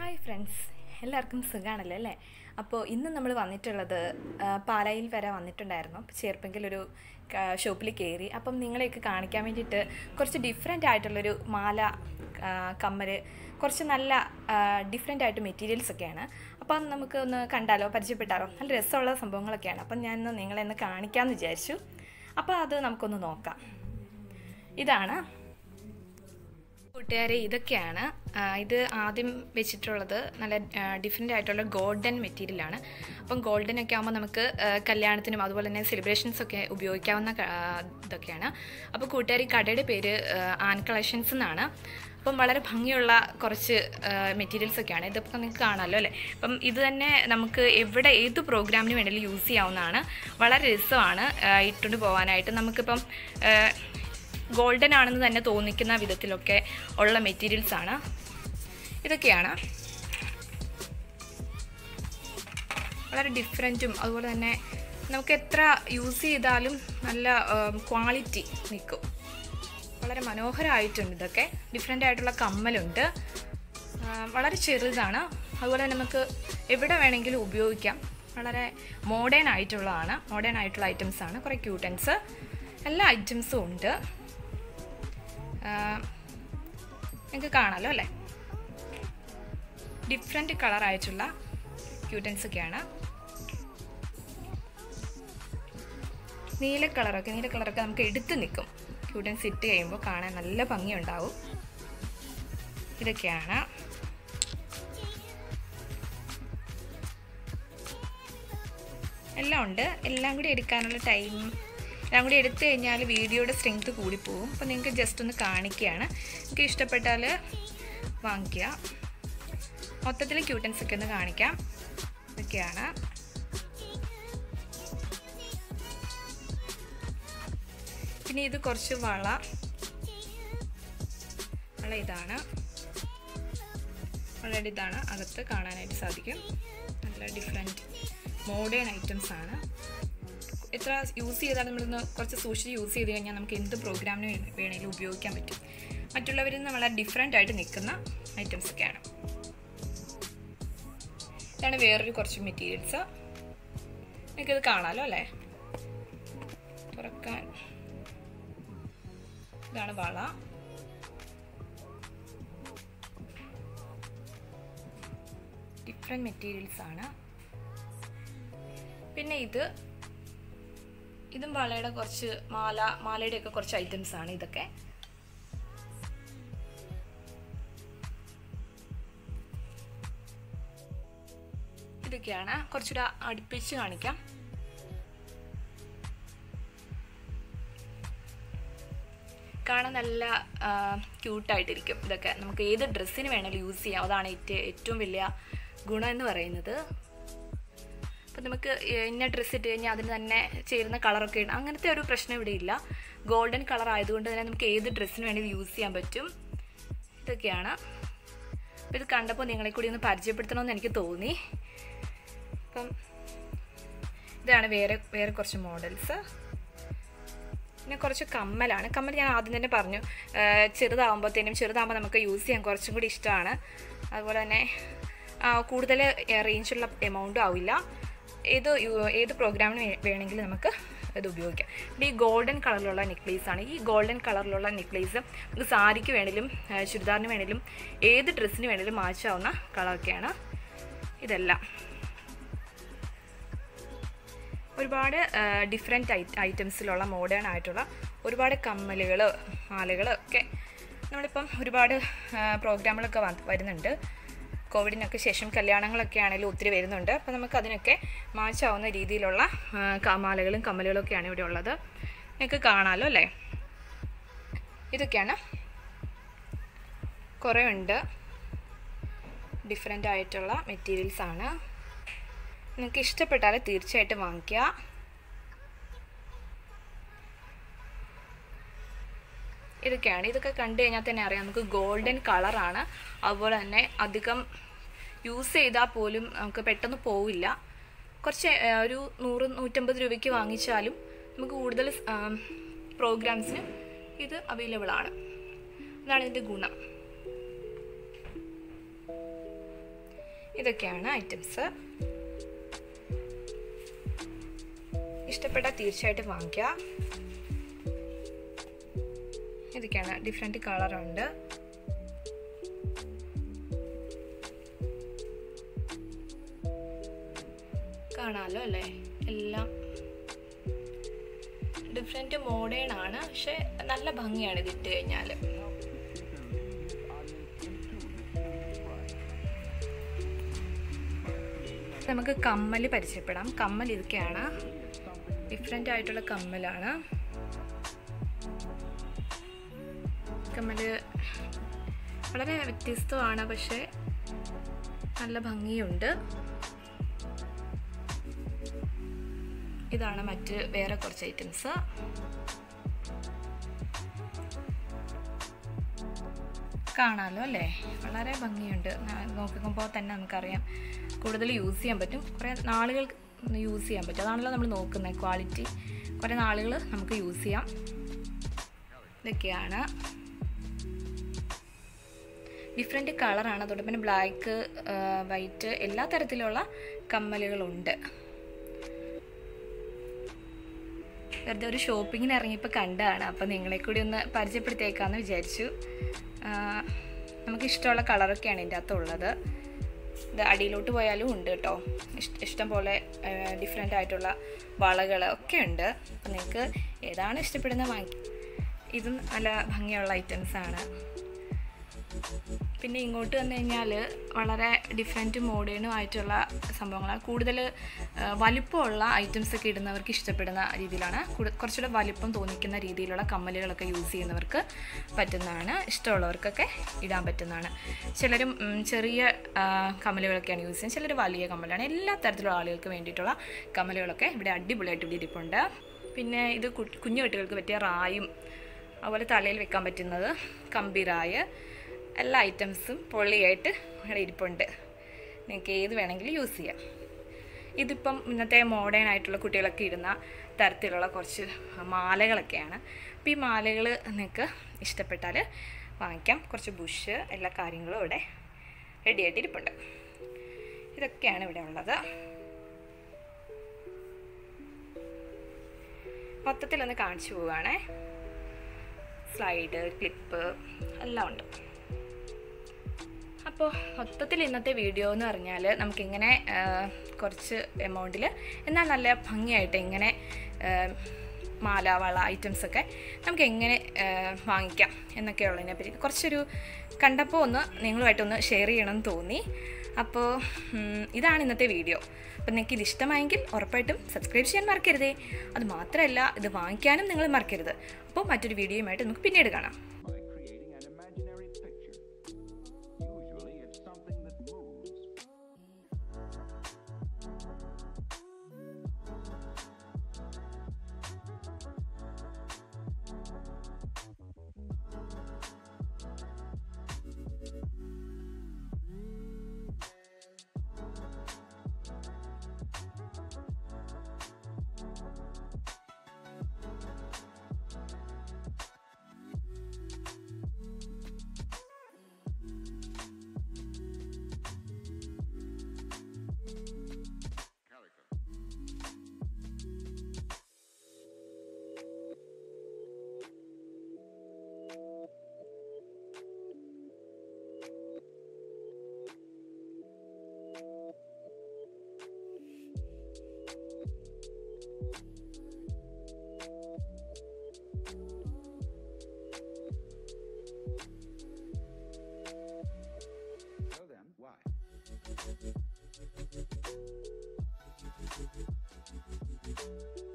Hi friends എല്ലാവർക്കും സുഖമാണല്ലോ അല്ലേ അപ്പോൾ ഇന്ന് നമ്മൾ വന്നിട്ടുള്ളത് ആ, പാലായിൽ വരെ വന്നിട്ടുണ്ടായിരുന്നു അപ്പോൾ ചേർപ്പെങ്കിൽ ഒരു ഷോപ്പിൽ കയറി അപ്പം നിങ്ങളെയൊക്കെ കാണിക്കാൻ വേണ്ടിയിട്ട് കുറച്ച് ഡിഫറെൻ്റ് ആയിട്ടുള്ളൊരു മാല ആ, കമ്മല് കുറച്ച് നല്ല ഡിഫറെൻ്റ് ആയിട്ട് മെറ്റീരിയൽസ് ഒക്കെയാണ് അപ്പം നമുക്ക് ഒന്ന് കണ്ടാലോ പരിചയപ്പെട്ടാലോ നല്ല രസമുള്ള സംഭവങ്ങളൊക്കെയാണ് അപ്പം ഞാൻ ഇന്ന് നിങ്ങളെ ഒന്ന് കാണിക്കാമെന്ന് വിചാരിച്ചു അപ്പോൾ അത് നമുക്കൊന്ന് നോക്കാം ഇതാണ് കൂട്ടുകാരെ ഇതൊക്കെയാണ് ആ, ഇത് ആദ്യം വെച്ചിട്ടുള്ളത് നല്ല ഡിഫറെൻ്റ് ആയിട്ടുള്ള ഗോൾഡൻ മെറ്റീരിയലാണ് അപ്പം ഗോൾഡൻ ഒക്കെ ആകുമ്പോൾ നമുക്ക് ആ, കല്യാണത്തിനും അതുപോലെ തന്നെ സെലിബ്രേഷൻസ് ഒക്കെ ഉപയോഗിക്കാവുന്ന ക- ആ, ഇതൊക്കെയാണ് അപ്പോൾ കൂട്ടുകാർ ഈ കടയുടെ പേര് ആ, ആൻ കളക്ഷൻസ് എന്നാണ് അപ്പം വളരെ ഭംഗിയുള്ള കുറച്ച് മെറ്റീരിയൽസ് ഒക്കെയാണ് ഇതിപ്പോൾ നിങ്ങൾക്ക് കാണാമല്ലോ അല്ലേ അപ്പം ഇത് തന്നെ നമുക്ക് എവിടെ ഏത് പ്രോഗ്രാമിന് വേണമെങ്കിലും യൂസ് ചെയ്യാവുന്നതാണ് വളരെ രസമാണ് ആ, ഇട്ടുകൊണ്ട് പോകാനായിട്ട് നമുക്കിപ്പം ആ, ഗോൾഡൻ ആണെന്ന് തന്നെ തോന്നിക്കുന്ന വിധത്തിലൊക്കെ ഉള്ള മെറ്റീരിയൽസ് ആണ് ഇതൊക്കെയാണ് വളരെ ഡിഫറെൻറ്റും അതുപോലെ തന്നെ നമുക്ക് എത്ര യൂസ് ചെയ്താലും നല്ല ക്വാളിറ്റി നിൽക്കും വളരെ മനോഹരമായിട്ടുണ്ട് ഇതൊക്കെ ഡിഫറെൻ്റ് ആയിട്ടുള്ള കമ്മലുണ്ട് ആ, വളരെ ചെറുതാണ് അതുപോലെ തന്നെ നമുക്ക് എവിടെ വേണമെങ്കിലും ഉപയോഗിക്കാം വളരെ മോഡേൺ ആയിട്ടുള്ളതാണ് മോഡേൺ ആയിട്ടുള്ള ഐറ്റംസ് ആണ് കുറേ ക്യൂട്ടൻസ് എല്ലാ ഐറ്റംസും ഉണ്ട് നിങ്ങൾക്ക് കാണാമല്ലോ അല്ലേ ഡിഫറെൻറ്റ് കളറായിട്ടുള്ള ക്യൂട്ടൻസ് ഒക്കെയാണ് നീല കളറൊക്കെ നീല കളറൊക്കെ നമുക്ക് എടുത്ത് നിൽക്കും ക്യൂട്ടൻസ് ഇട്ട് കഴിയുമ്പോൾ കാണാൻ നല്ല ഭംഗിയുണ്ടാവും ഇതൊക്കെയാണ് എല്ലാം ഉണ്ട് എല്ലാം കൂടി എടുക്കാനുള്ള ടൈം എല്ലാം കൂടി എടുത്തു കഴിഞ്ഞാൽ വീഡിയോയുടെ സ്ട്രെങ്ത് കൂടിപ്പോവും അപ്പോൾ നിങ്ങൾക്ക് ജസ്റ്റ് ഒന്ന് കാണിക്കുകയാണ് നിങ്ങൾക്ക് ഇഷ്ടപ്പെട്ടാൽ വാങ്ങിക്കുക മൊത്തത്തിൽ ക്യൂട്ടൻസ് ഒക്കെ ഒന്ന് കാണിക്കാം ഇതൊക്കെയാണ് പിന്നെ ഇത് കുറച്ച് വള വള ഇതാണ് വളരെ ഇതാണ് അകത്ത് കാണാനായിട്ട് സാധിക്കും നല്ല ഡിഫറെൻറ്റ് മോഡേൺ ഐറ്റംസ് ആണ് എത്ര യൂസ് ചെയ്താൽ നമ്മളിന്ന് കുറച്ച് സൂക്ഷിച്ച് യൂസ് ചെയ്ത് കഴിഞ്ഞാൽ നമുക്ക് എന്ത് പ്രോഗ്രാമിന് വേണമെങ്കിലും ഉപയോഗിക്കാൻ പറ്റും മറ്റുള്ളവരിൽ നിന്ന് വളരെ ഡിഫറെൻ്റ് ആയിട്ട് നിൽക്കുന്ന ഐറ്റംസ് ഒക്കെയാണ് ഇതാണ് വേറൊരു കുറച്ച് മെറ്റീരിയൽസ് നിങ്ങൾക്കിത് കാണാമല്ലോ അല്ലേ തുറക്കാൻ ഇതാണ് വള ഡിഫറെൻറ്റ് മെറ്റീരിയൽസ് ആണ് പിന്നെ ഇത് ഇതും വളയുടെ കുറച്ച് മാല മാലയുടെ ഒക്കെ കുറച്ച് ഐറ്റംസ് ആണ് ഇതൊക്കെ ഇതൊക്കെയാണ് കുറച്ചുകൂടെ അടുപ്പിച്ച് കാണിക്കാം കാണാൻ നല്ല ക്യൂട്ടായിട്ടിരിക്കും ഇതൊക്കെ നമുക്ക് ഏത് ഡ്രസ്സിന് വേണമെങ്കിലും യൂസ് ചെയ്യാം അതാണ് ഏറ്റവും ഏറ്റവും വലിയ ഗുണം എന്ന് പറയുന്നത് അപ്പം നമുക്ക് ഇന്ന ഡ്രസ്സ് ഇട്ട് കഴിഞ്ഞാൽ അതിന് തന്നെ ചേരുന്ന കളറൊക്കെ ഇടാം അങ്ങനത്തെ ഒരു പ്രശ്നം ഇവിടെ ഇല്ല ഗോൾഡൻ കളർ ആയതുകൊണ്ട് തന്നെ നമുക്ക് ഏത് ഡ്രസ്സിന് വേണമെങ്കിലും യൂസ് ചെയ്യാൻ പറ്റും ഇതൊക്കെയാണ് അപ്പോൾ ഇത് കണ്ടപ്പോൾ നിങ്ങളെ കൂടി ഒന്ന് പരിചയപ്പെടുത്തണമെന്ന് എനിക്ക് തോന്നി അപ്പം ഇതാണ് വേറെ വേറെ കുറച്ച് മോഡൽസ് പിന്നെ കുറച്ച് കമ്മലാണ് കമ്മൽ ഞാൻ ആദ്യം തന്നെ പറഞ്ഞു ഏഹ് ചെറുതാകുമ്പോഴത്തേനും ചെറുതാകുമ്പോൾ നമുക്ക് യൂസ് ചെയ്യാൻ കുറച്ചും കൂടി ഇഷ്ടമാണ് അതുപോലെ തന്നെ ആ, കൂടുതൽ റേഞ്ചുള്ള എമൗണ്ടും ആവില്ല ഏത് യു- ഏത് പ്രോഗ്രാമിന് വേ- വേണമെങ്കിലും നമുക്ക് ഇത് ഉപയോഗിക്കാം പിന്നെ ഈ ഗോൾഡൻ കളറിലുള്ള നെക്ലേസ് ആണ് ഈ ഗോൾഡൻ കളറിലുള്ള നെക്ലേസ് നമുക്ക് സാരിക്ക് വേണേലും ഏഹ് ചുരിദാറിന് വേണേലും ഏത് ഡ്രസ്സിന് വേണേലും മാച്ചാവുന്ന കളറൊക്കെയാണ് ഇതെല്ലാം ഒരുപാട് ഡിഫറെൻറ്റ് ഐ ഐറ്റംസിലുള്ള മോഡേൺ ആയിട്ടുള്ള ഒരുപാട് കമ്മലുകൾ മാലകൾ ഒക്കെ നമ്മളിപ്പം ഒരുപാട് പ്രോഗ്രാമുകളൊക്കെ വ- വരുന്നുണ്ട് കോവിഡിനൊക്കെ ശേഷം കല്യാണങ്ങളൊക്കെ ആണെങ്കിലും ഒത്തിരി വരുന്നുണ്ട് അപ്പോൾ നമുക്ക് അതിനൊക്കെ മാച്ചാവുന്ന രീതിയിലുള്ള ആ, ക- മാലകളും കമ്മലുകളും ഒക്കെയാണ് ഇവിടെ ഉള്ളത് നിങ്ങൾക്ക് കാണാമല്ലോ അല്ലേ ഇതൊക്കെയാണ് കുറേ ഉണ്ട് ഡിഫറെൻ്റ് ആയിട്ടുള്ള മെറ്റീരിയൽസ് ആണ് നിങ്ങൾക്ക് ഇഷ്ടപ്പെട്ടാൽ തീർച്ചയായിട്ടും വാങ്ങിക്കുക ഇതൊക്കെയാണ് ഇതൊക്കെ കണ്ടു കഴിഞ്ഞാൽ തന്നെ അറിയാം നമുക്ക് ഗോൾഡൻ കളറാണ് അതുപോലെ തന്നെ അധികം യൂസ് ചെയ്താൽ പോലും നമുക്ക് പെട്ടെന്ന് പോവില്ല കുറച്ച് ആ, ഒരു നൂറ് നൂറ്റമ്പത് രൂപയ്ക്ക് വാങ്ങിച്ചാലും നമുക്ക് കൂടുതൽ പ്രോഗ്രാംസിന് ഇത് അവൈലബിൾ ആണ് അതാണ് ഇതിൻ്റെ ഗുണം ഇതൊക്കെയാണ് ഐറ്റംസ് ഇഷ്ടപ്പെട്ടാൽ തീർച്ചയായിട്ടും വാങ്ങിക്കുക ഇതൊക്കെയാണ് ഡിഫറെൻറ്റ് കളറുണ്ട് കാണാമല്ലോ അല്ലേ എല്ലാം ഡിഫറെൻറ്റ് മോഡേൺ ആണ് പക്ഷെ നല്ല ഭംഗിയാണ് ഇത് ഇട്ട് കഴിഞ്ഞാൽ നമുക്ക് കമ്മൽ പരിചയപ്പെടാം കമ്മൽ ഇതൊക്കെയാണ് ഡിഫറെൻ്റ് ആയിട്ടുള്ള കമ്മലാണ് കമ്മൽ വളരെ വ്യത്യസ്തമാണ് പക്ഷേ നല്ല ഭംഗിയുണ്ട് ഇതാണ് മറ്റ് വേറെ കുറച്ച് ഐറ്റംസ് കാണാമല്ലോ അല്ലേ വളരെ ഭംഗിയുണ്ട് നോക്കുമ്പോൾ തന്നെ നമുക്കറിയാം കൂടുതൽ യൂസ് ചെയ്യാൻ പറ്റും കുറേ നാളുകൾ യൂസ് ചെയ്യാൻ പറ്റും അതാണല്ലോ നമ്മൾ നോക്കുന്നത് ക്വാളിറ്റി കുറേ നാളുകൾ നമുക്ക് യൂസ് ചെയ്യാം ഇതൊക്കെയാണ് ഡിഫറെൻറ്റ് കളറാണ് അതോടൊപ്പം പിന്നെ ബ്ലാക്ക് വൈറ്റ് എല്ലാ തരത്തിലുള്ള കമ്മലുകളുണ്ട് വെറുതെ ഒരു ഷോപ്പിങ്ങിന് ഇറങ്ങിയപ്പോൾ കണ്ടതാണ് അപ്പോൾ നിങ്ങളെ കൂടി ഒന്ന് പരിചയപ്പെടുത്തിയേക്കാമെന്ന് വിചാരിച്ചു നമുക്ക് ഇഷ്ടമുള്ള കളറൊക്കെയാണ് ഇതിൻ്റെ അകത്തുള്ളത് ഇത് അടിയിലോട്ട് പോയാലും ഉണ്ട് കേട്ടോ ഇഷ്ടം പോലെ ഡിഫറെൻ്റ് ആയിട്ടുള്ള വളകൾ ഒക്കെ ഉണ്ട് അപ്പം നിങ്ങൾക്ക് ഏതാണ് ഇഷ്ടപ്പെടുന്നത് വാങ്ങി ഇതും നല്ല ഭംഗിയുള്ള ഐറ്റംസാണ് പിന്നെ ഇങ്ങോട്ട് വന്നു കഴിഞ്ഞാൽ വളരെ ഡിഫറെൻറ്റ് മോഡേണും ആയിട്ടുള്ള സംഭവങ്ങളാണ് കൂടുതൽ വലിപ്പമുള്ള ഐറ്റംസ് ഒക്കെ ഇടുന്നവർക്ക് ഇഷ്ടപ്പെടുന്ന രീതിയിലാണ് കുറച്ചുകൂടെ വലിപ്പം തോന്നിക്കുന്ന രീതിയിലുള്ള കമ്മലുകളൊക്കെ യൂസ് ചെയ്യുന്നവർക്ക് പറ്റുന്നതാണ് ഇഷ്ടമുള്ളവർക്കൊക്കെ ഇടാൻ പറ്റുന്നതാണ് ചിലരും ചെറിയ കമ്മലുകളൊക്കെയാണ് യൂസ് ചെയ്യുന്നത് ചിലർ വലിയ കമ്മലാണ് എല്ലാ തരത്തിലുള്ള ആളുകൾക്ക് വേണ്ടിയിട്ടുള്ള കമ്മലുകളൊക്കെ ഇവിടെ അടിപൊളിയായിട്ട് ഇവിടെ ഇരിപ്പുണ്ട് പിന്നെ ഇത് കുഞ്ഞു കുട്ടികൾക്ക് പറ്റിയ റായും അതുപോലെ തലയിൽ വെക്കാൻ പറ്റുന്നത് കമ്പിറായ് എല്ലാ ഐറ്റംസും പൊള്ളിയായിട്ട് ഇവിടെ ഇരിപ്പുണ്ട് നിങ്ങൾക്ക് ഏത് വേണമെങ്കിലും യൂസ് ചെയ്യാം ഇതിപ്പം ഇന്നത്തെ മോഡേൺ ആയിട്ടുള്ള കുട്ടികളൊക്കെ ഇടുന്ന തരത്തിലുള്ള കുറച്ച് മാലകളൊക്കെയാണ് അപ്പോൾ ഈ മാലകൾ നിങ്ങൾക്ക് ഇഷ്ടപ്പെട്ടാൽ വാങ്ങിക്കാം കുറച്ച് ബുഷ് എല്ലാ കാര്യങ്ങളും ഇവിടെ റെഡി ആയിട്ട് ഇരിപ്പുണ്ട് ഇതൊക്കെയാണ് ഇവിടെ ഉള്ളത് മൊത്തത്തിലൊന്ന് കാണിച്ചു പോവുകയാണേ സ്ലൈഡ് ക്ലിപ്പ് എല്ലാം ഉണ്ട് അപ്പോൾ മൊത്തത്തിൽ ഇന്നത്തെ വീഡിയോ എന്ന് പറഞ്ഞാൽ നമുക്കിങ്ങനെ കുറച്ച് എമൗണ്ടിൽ എന്നാൽ നല്ല ഭംഗിയായിട്ട് എങ്ങനെ മാല വള ഐറ്റംസൊക്കെ നമുക്ക് എങ്ങനെ വാങ്ങിക്കാം എന്നൊക്കെയുള്ളതിനെ പറ്റി കുറച്ചൊരു കണ്ടപ്പോൾ ഒന്ന് നിങ്ങളുമായിട്ടൊന്ന് ഷെയർ ചെയ്യണമെന്ന് തോന്നി അപ്പോൾ ഇതാണ് ഇന്നത്തെ വീഡിയോ അപ്പോൾ നിങ്ങൾക്ക് ഇത് ഇഷ്ടമായെങ്കിൽ ഉറപ്പായിട്ടും സബ്സ്ക്രൈബ് ചെയ്യാൻ മറക്കരുതേ അത് മാത്രമല്ല ഇത് വാങ്ങിക്കാനും നിങ്ങൾ മറക്കരുത് അപ്പോൾ മറ്റൊരു വീഡിയോയുമായിട്ട് നമുക്ക് പിന്നീട് കാണാം by creating an imaginary picture. Usually, it's something that moves. So then, why?